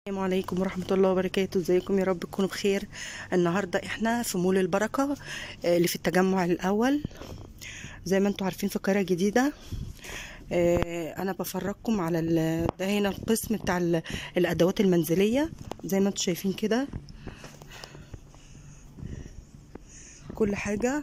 السلام عليكم ورحمة الله وبركاته ازيكم يا رب تكونوا بخير النهاردة احنا في مول البركة آه، اللي في التجمع الأول زي ما انتوا عارفين في القاهرة الجديدة آه، انا بفرجكم على ال- ده هنا القسم بتاع ال- الادوات المنزلية زي ما انتوا شايفين كده كل حاجة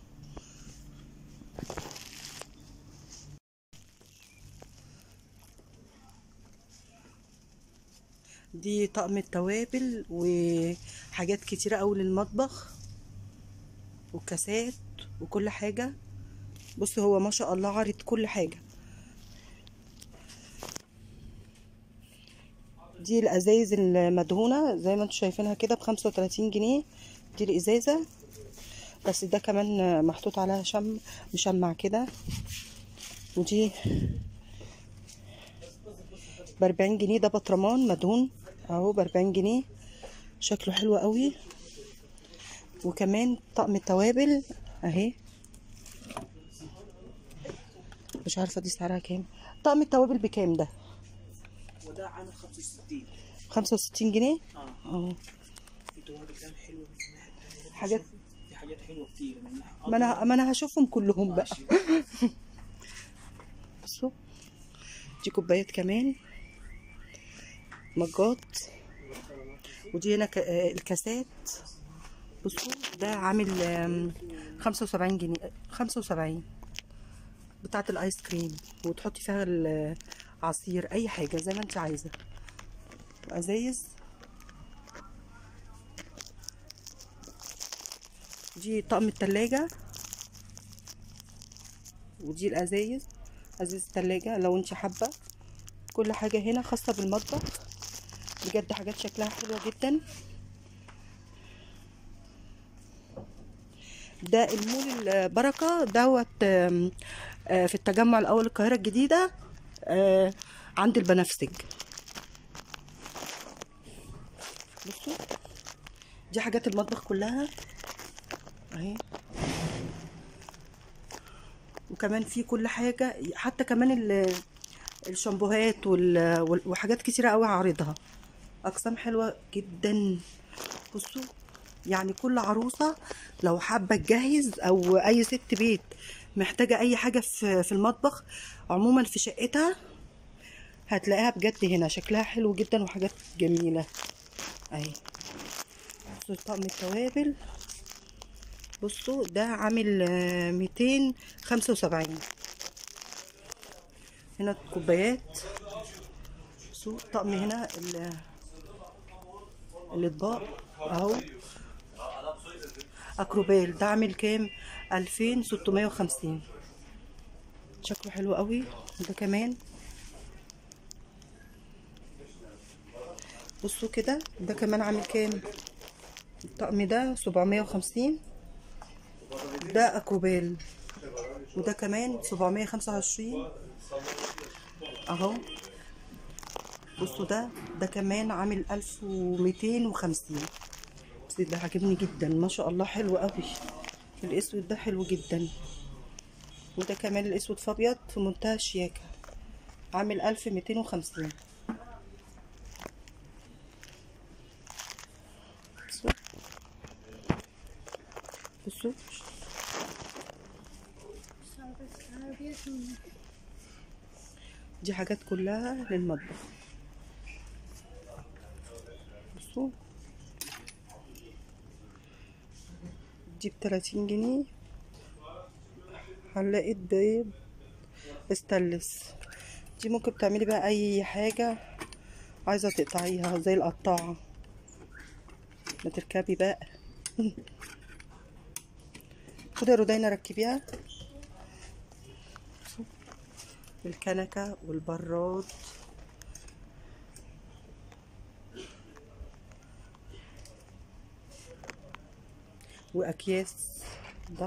دي طقم التوابل وحاجات كتيرة قوي للمطبخ وكاسات وكل حاجة بص هو ما شاء الله عارض كل حاجة دي الازايز المدهونة زي ما انتوا شايفينها كده بخمسة وتلاتين جنيه دي الازازة بس ده كمان محطوط عليها شم مشمع كده ودي بأربعين جنيه ده بطرمان مدهون اهو بأربعين جنيه شكله حلو قوي وكمان طقم التوابل اهي مش عارفه دي سعرها كام طقم التوابل بكام ده وده عامل 65 خمسة وستين جنيه اه اه في توابل كام حلوه من الناحيه التانية حاجات في حاجات حلوه كتير من الناحيه ما انا ما انا هشوفهم كلهم بقى ماشي. بصوا دي كوبايات كمان مجات ودي هنا ك- آه، الكاسات بصوا ده عامل آم، خمسة وسبعين جنيه خمسة وسبعين بتاعة الآيس كريم وتحطي فيها العصير أي حاجة زي ما انت عايزة وأزايز دي طقم التلاجة ودي الأزايز أزايز التلاجة لو انت حابة كل حاجة هنا خاصة بالمطبخ بجد حاجات شكلها حلوة جدا ده المول البركة دوت آم، آه، في التجمع الأول القاهرة الجديدة آه، عند البنفسج بصوا دي حاجات المطبخ كلها اهي وكمان في كل حاجة حتى كمان ال- الشامبوهات وال- وال- وحاجات كتيرة قوي عارضها أقسام حلوة جدا بصوا يعني كل عروسة لو حابة تجهز أو أي ست بيت محتاجة أي حاجة في في المطبخ عموما في شقتها هتلاقيها بجد هنا شكلها حلو جدا وحاجات جميلة أهي بصوا طقم التوابل بصوا ده عامل ميتين خمسة وسبعين هنا الكوبايات بصوا طقم هنا ال- الاطباق اهو اكروبال ده عامل كام الفين ستمية وخمسين شكله حلو قوي ده كمان بصوا كده ده كمان عامل كام الطقم ده سبعمية وخمسين ده اكروبال وده كمان سبعمية خمسة وعشرين اهو بصوا ده ده كمان عامل ألف وميتين وخمسين بس ده عاجبني جدا ما شاء الله حلو قوي الاسود ده حلو جدا وده كمان الاسود في ابيض في منتهى الشياكة عامل ألف ميتين وخمسين بصوا بصوا دي حاجات كلها للمطبخ بصوا دي بتلاتين جنيه حلاقة بيض استانلس دي ممكن تعملي بقى اي حاجة عايزة تقطعيها زي القطاعة ما تركبي بقى خدي يا رودينا ركبيها الكنكة والبراد وأكياس ضغط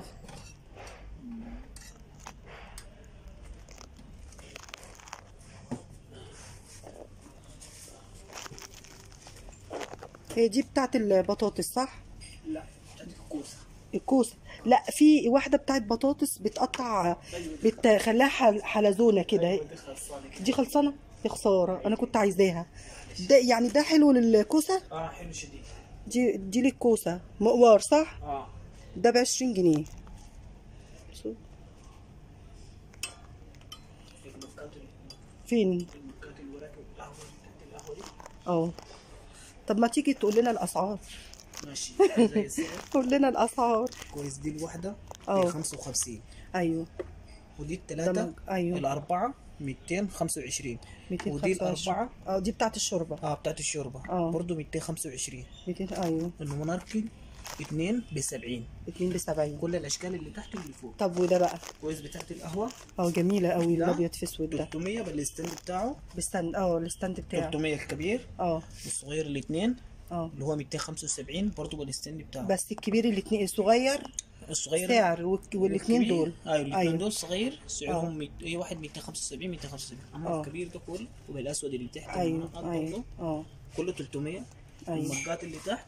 هي دي بتاعت البطاطس صح؟ لا بتاعت الكوسه الكوسة لا في واحدة بتاعت بطاطس بتقطع بتخليها حل- حلزونة كده دي خلصانه كده دي خلصانة يا خساره انا كنت عايزاها ده يعني ده حلو للكوسه اه حلو شديد دي دي للكوسه مقوار صح اه ده ب 20 جنيه شو- المكات فين المكات الورق القهوه بتاعت القهوه دي اه طب ما تيجي تقول لنا الاسعار ماشي زي السعر قول لنا الاسعار كويس دي الواحده اه. ب 55 ايوه ودي ده الثلاثه مج- ايوه الاربعه 225 ودي 225 الاربعه اه دي بتاعت الشوربه اه بتاعت الشوربه اه. برضه 225 200 ايوه المناركل اتنين ب 70 اتنين ب 70 كل الاشكال اللي تحت واللي فوق طب وده بقى كويس بتاعت القهوه اه جميله قوي ده الابيض في اسود ده 300 بالستاند بتاعه بالستاند اه الستاند بتاعه 300 الكبير اه والصغير الاثنين اه اللي هو 275 برضه بالستاند بتاعه بس الكبير الاتنين الصغير الصغير سعر والك- والاتنين والكبير- دول ايوه الاثنين ايوه دول صغير سعرهم ميت- اي واحد 275 275 اما اه. الكبير ده كله وبالاسود اللي تحت ايوه المنقط ايوه برضه اه كله 300 ايوه المجات اللي تحت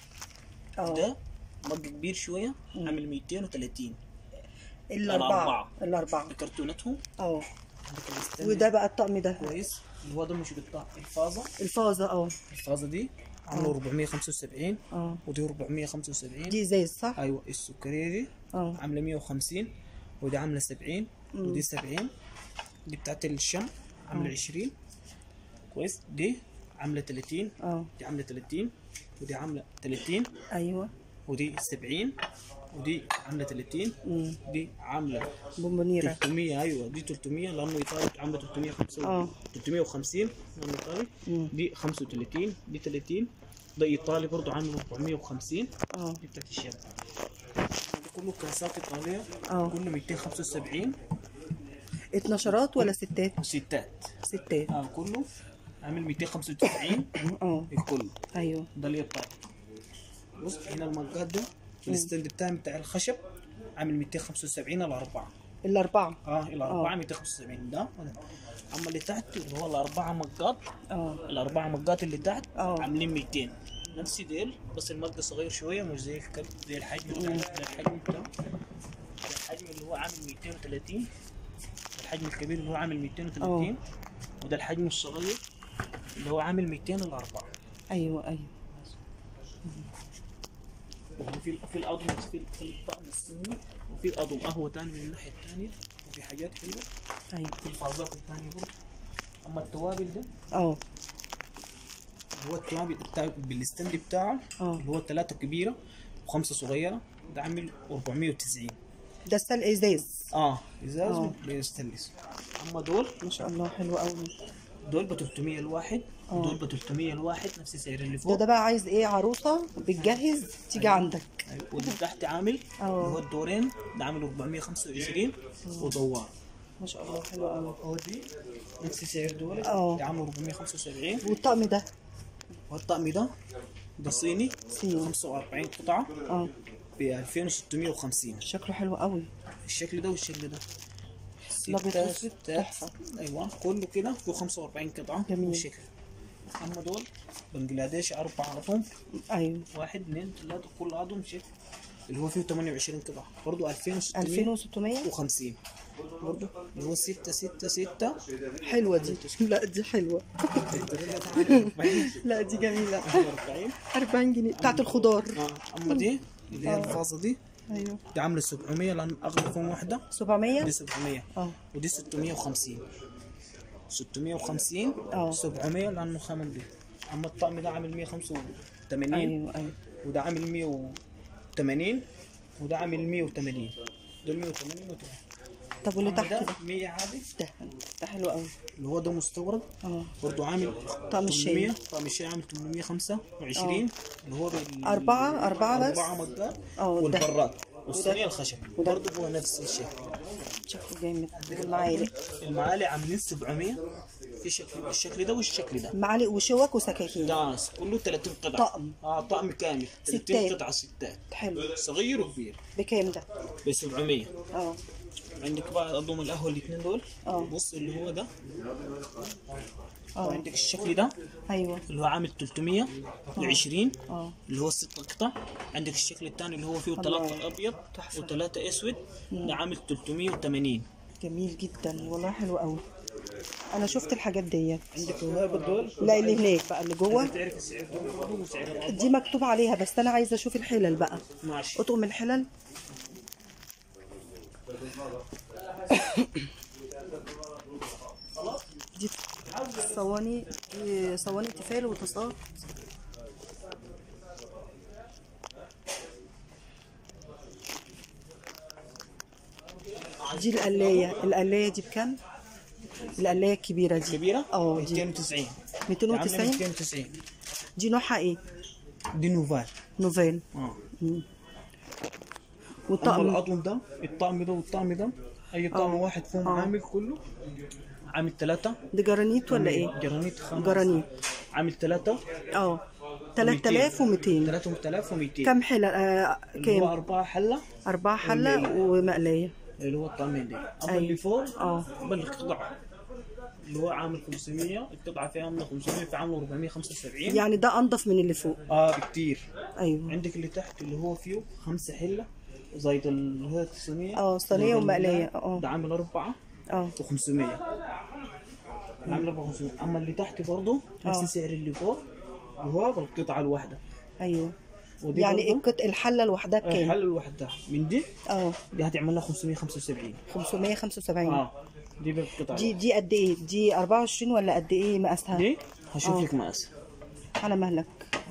اه ده مج كبير شويه عامل 230 الاربعه الأربعة. الاربعه كرتونتهم اه عندك الستاند وده بقى الطقم ده كويس اللي هو ده مش بتاع الفازه الفازه اه الفازه دي عامله 475 اه ودي 475 دي ازاز صح ايوه السكريه دي اه عامله 150 ودي عامله 70 ودي 70 دي بتاعت الشم عامله 20 كويس دي عامله 30 اه دي عامله 30 ودي عامله 30 ايوه ودي 70 ودي عامله 30 امم دي عامله بونبونيره 300 ايوه دي 300 لانه ايطالي عامله 350 اه. 350 لانه ايطالي مم. دي 35 دي 30 ده ايطالي برضه عامله 450 اه دي بتاعت الشاب ده كله كاسات ايطاليه اه. كله 275 اتناشرات ولا ستات ستات ستات اه كله عامل 295 اه الكل ايوه ده اللي الطاقة بص هنا المجات ده الستاند بتاعي بتاع الخشب عامل 275 الأربعة الاربعه اه الأربعة 275 ده أما اللي تحت اللي هو الأربعة مجات اه الأربعة مجات اللي تحت اه. عاملين 200 نفس ديل بس المج صغير شوية مش زي الكب زي الحجم بتاعه ده الحجم بتاعه ده الحجم اللي هو عامل 230 الحجم الكبير اللي هو عامل 230 وده الحجم الصغير اللي هو عامل 200 الأربعة ايوه ايوه وفي في الأضم في في الطقم السني وفي أضم قهوة تاني من الناحية التانية وفي حاجات حلوة ايوه في الفازات التانية برضه أما التوابل ده اه هو التوابل بتاع بالستاند بتاعه اه. اللي هو ثلاثة كبيرة وخمسة صغيرة ده عامل 490 ده السلق ازاز اه ازاز اه. بيستانلس اما دول ما شاء الله حلو قوي دول ب 300 الواحد اه. دول ب 300 الواحد نفس السعر اللي ده فوق ده بقى عايز ايه عروسه بتجهز تيجي عندك أيوة. واللي تحت عامل اه. اللي هو الدورين ده عامل 425 ودوار ما شاء الله حلو قوي هو دي نفس سعر دول اه. ده عامل 475 والطقم ده والطقم ده ده صيني صيني. 45 قطعة اه ب 2650 شكله حلو قوي الشكل ده والشكل ده الأبيض ستة والأسود ستات تحفة. ايوه كله كده فيه 45 قطعة جميل. بالشكل اما دول بنجلاديش اربع عظم ايوه واحد اثنين ثلاثة كل عظم شكل اللي هو فيه 28 قطعة برضه 2650 2600 برضه اللي هو 6 6 6 حلوه دي لا دي حلوه لا دي جميله 40 40 جنيه بتاعت الخضار اه اما دي اللي هي الفازة دي ايوه دي عاملة 700 لان اغلى فيهم واحدة 700 دي 700 اه ودي 650 650 اه. 700 لانه خامن دي اما الطقم ده عامل 185 ايوه ايوه وده عامل 180 وده عامل 180 دول 180 180 طب واللي أما تحت ده ده 100 عادي ده ده حلو قوي اللي هو ده مستورد اه برضه عامل طقم الشاي. 800 طقم الشاي عامل 825 اللي هو بال أربعة- أربعة بس؟ أربعة مجات اه، وده. والبراد والصينية الخشب وده. برضه هو نفس الشيء شكله جامد والمعالق المعالق عاملين 700 في شكل الشكل ده والشكل ده معالق وشوك وسكاكين داس كله 30 قطعة طقم. اه طقم كامل 30 ستات. قطعة ستات حلو صغير وكبير بكام ده ب 700 اه عندك بقى اضم القهوة الاثنين دول اه. بص اللي هو ده اه وعندك الشكل ده ايوه اللي هو عامل 320 اه اللي هو الست قطع عندك الشكل الثاني اللي هو فيه الله. ثلاثة ابيض تحفة. وثلاثة اسود ده عامل 380 جميل جدا والله حلو قوي انا شفت الحاجات ديت عندك الهيبة دول لا اللي هناك بقى اللي جوه تعرف السعر دول برضه وسعر الأرض دي مكتوب عليها بس انا عايزه اشوف الحلل بقى ماشي اطقم الحلل دي صواني دي صواني تيفال وطاسات دي القلاية القلاية دي بكام؟ القلاية الكبيرة دي كبيرة؟ اه دي 290 290 290 دي نوعها ايه؟ دي نوفال نوفيل اه اما والطقم الأطقم ده الطقم ده والطقم ده أي طقم واحد فيهم آه. عامل كله عامل ثلاثة ده جرانيت ولا ايه؟ جرانيت خمس جرانيت عامل ثلاثة اه 3200 3200 كم حلة آه اللي هو كام؟ أربعة حلة أربعة حلة ومقلية اللي هو الطعمين دي أما أيوة. اللي فوق اه بالقطعة اللي هو عامل 500 القطعة فيها عاملة 500 في عاملة 475 يعني ده أنضف من اللي فوق اه بكتير أيوه عندك اللي تحت اللي هو فيه خمسة حلة زايد اللي هي الصينية اه صينية زايد ومقلية اللي- اه ده عامل أربعة اه و500 عامل 400 أما اللي تحت برضه نفس آه. سعر اللي فوق وهو بالقطعة الواحدة أيوه ودي يعني برضه القط- الحلة لوحدها بكام؟ الحل الواحدة من دي اه دي هتعمل لها 575 575 اه دي بالقطعة دي دي قد ايه؟ دي 24 ولا قد ايه مقاسها؟ دي هشوف آه. لك مقاس على مهلك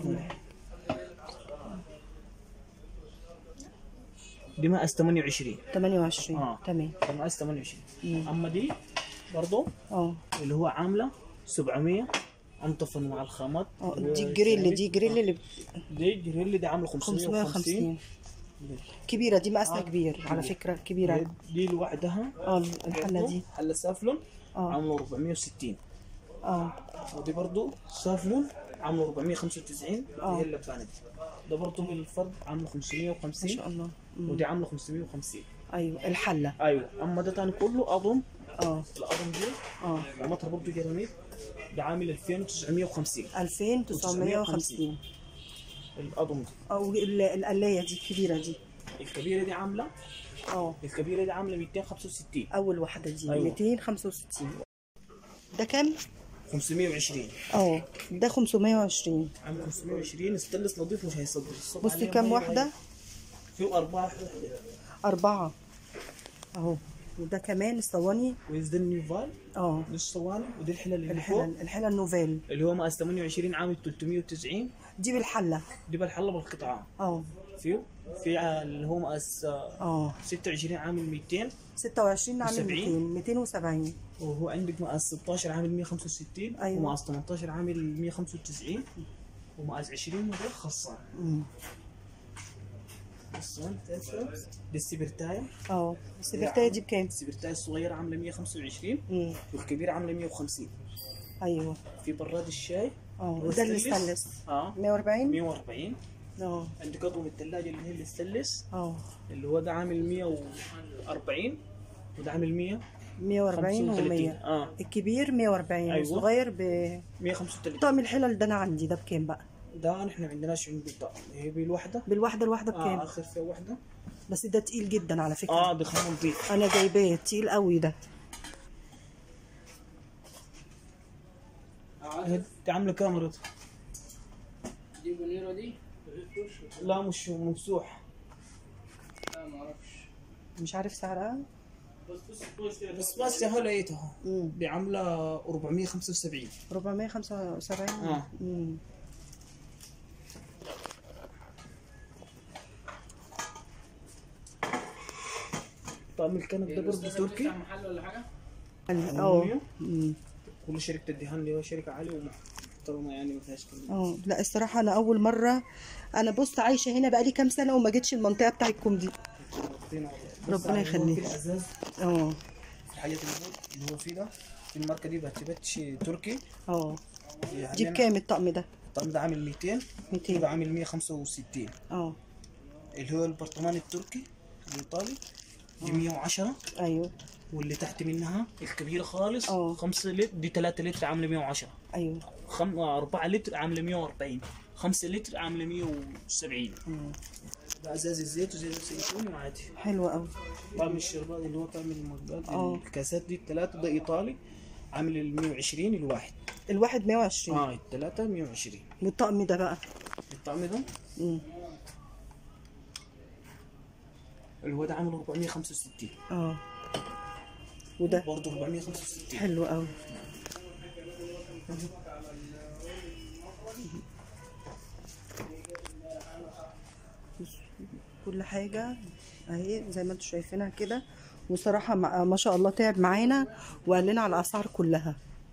دي مقاس 28 28 آه. تمام ده مقاس 28 اما دي برضه اه اللي هو عامله 700 انطفا مع الخامات اه اللي هو دي الجريل دي جريل اللي ب دي جريل دي عامله 550 550 كبيرة دي مقاسها آه. كبير على فكرة كبيرة دي لوحدها اه الحلة دي حله سافلون آه. عامله 460 اه ودي برضه سافلون عامله 495 آه. هي اللبانه دي ده برضه بالفرد عامله ما 550 شاء الله مم. ودي عامله 550 ايوه الحلة ايوه اما ده تاني كله اظن اه الاظن دي اه قامتها برضه جرانيت ده عامل 2950 2950 الاظن دي او ال- القلاية دي الكبيرة دي الكبيره دي عامله اه الكبيره دي عامله 265 اول واحدة دي أيوة. 265 ده كام؟ 520 اه ده 520 عامل 520 ستانلس نظيف مش هيصدر الصوت بصي عليه كام مية واحدة؟ فيه أربعة وحدة أربعة أهو وده كمان الصواني ويز ده النيفال اه دي الصواني ودي الحلة اللي فوق الحلل الحلل النوفيل اللي هو مقاس 28 عامل 390 دي بالحلة دي بالحلة بالقطعة اه فيه في ع- اللي هو مقاس آه، اه 26 عامل 200 26 عامل 70. 200 270 وهو عندك مقاس 16 عامل 165 أيوة. ومقاس 18 عامل 195 ومقاس 20 وده خاصة أمم. الصوان تاسع دي السبرتاية اه السبرتاية دي بكام؟ السبرتاية الصغيرة عاملة 125 امم والكبيرة عاملة 150 ايوه في براد الشاي اه وده اللي استانلس اه 140 140 اه عندك اطقم الثلاجة اللي هي الاستانلس اه اللي هو ده عامل 140 وده عامل 100 140 و100 اه الكبير 140 أيوة. الصغير ب 135 طقم الحلل ده انا عندي ده بكام بقى؟ ده نحن ما عندناش عنده الطقم هي بالوحدة بالواحدة الواحدة اه بكام؟ اخر فيها واحدة بس ده تقيل جدا على فكرة اه ده خام نظيف انا جايباه تقيل قوي ده دي عاملة كاميرا دي بونيرو دي لا مش ممسوح لا ما اعرفش مش عارف سعرها بس بس هلا لقيتها امم دي عاملة 475 475 آه. امم طقم الكنب ده برضه تركي بتفتح محل ولا حاجه اه أمم. كل شركة الدهان اللي هو شركة عالية ومحترمة يعني ما فيهاش كلام اه لا الصراحة أنا أول مرة أنا بص عايشة هنا بقالي كام سنة وما جيتش المنطقة بتاعتكم دي ربنا ربنا يخليك. في الازاز اه الحاجات اللي هو اللي هو فيه ده في الماركة دي بعتبرتش تركي اه يعني دي أنا بكام الطقم ده؟ الطقم ده عامل 200 200. وده عامل 165 اه اللي هو البرطمان التركي الايطالي دي 110 أيوه واللي تحت منها الكبيرة خالص آه. 5 لتر دي 3 لتر عاملة 110 أيوه خم... 4 لتر عاملة 140 5 لتر عاملة 170 أمم. ده ازاز الزيت وزيت الزيتون وعادي حلوة أوي طعم الشربات اللي هو طعم المجات آه. الكاسات دي الثلاثة ده ايطالي عامل ال 120 الواحد الواحد 120 اه الثلاثه 120 والطقم ده بقى الطعم ده مم. اللي هو ده عامل 465 اه وده برضه 465 حلو قوي كل حاجة اهي زي ما انتم شايفينها كده وصراحة ما ما شاء الله تعب معانا وقال لنا على الأسعار كلها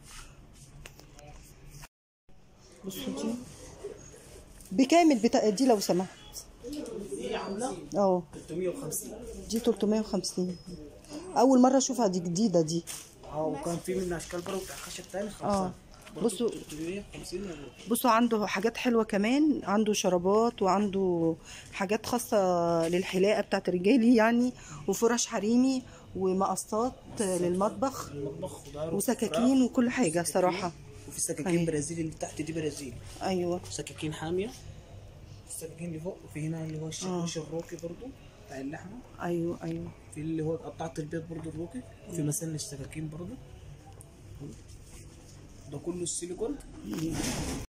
بصوا دي بكام البتاع دي لو سمحت دي عامله اه 350 دي 350 أول مرة أشوفها دي جديدة دي اه وكان في منها اشكال برضه بتاع الخشب تاني اه بصوا 350 يورو. بصوا عنده حاجات حلوة كمان عنده شرابات وعنده حاجات خاصة للحلاقة بتاعت رجالي يعني وفرش حريمي ومقصات للمطبخ المطبخ خضار وسكاكين وكل حاجة صراحة وفي سكاكين أيوة. برازيلي اللي تحت دي برازيلي أيوة سكاكين حاميه السكاكين اللي فوق وفي هنا اللي هو الشاكوش الروكي برضه بتاع اللحمه أيوة أيوة في اللي هو قطعة البيض برضه الروكي في مسن السكاكين برضه ده كله السيليكون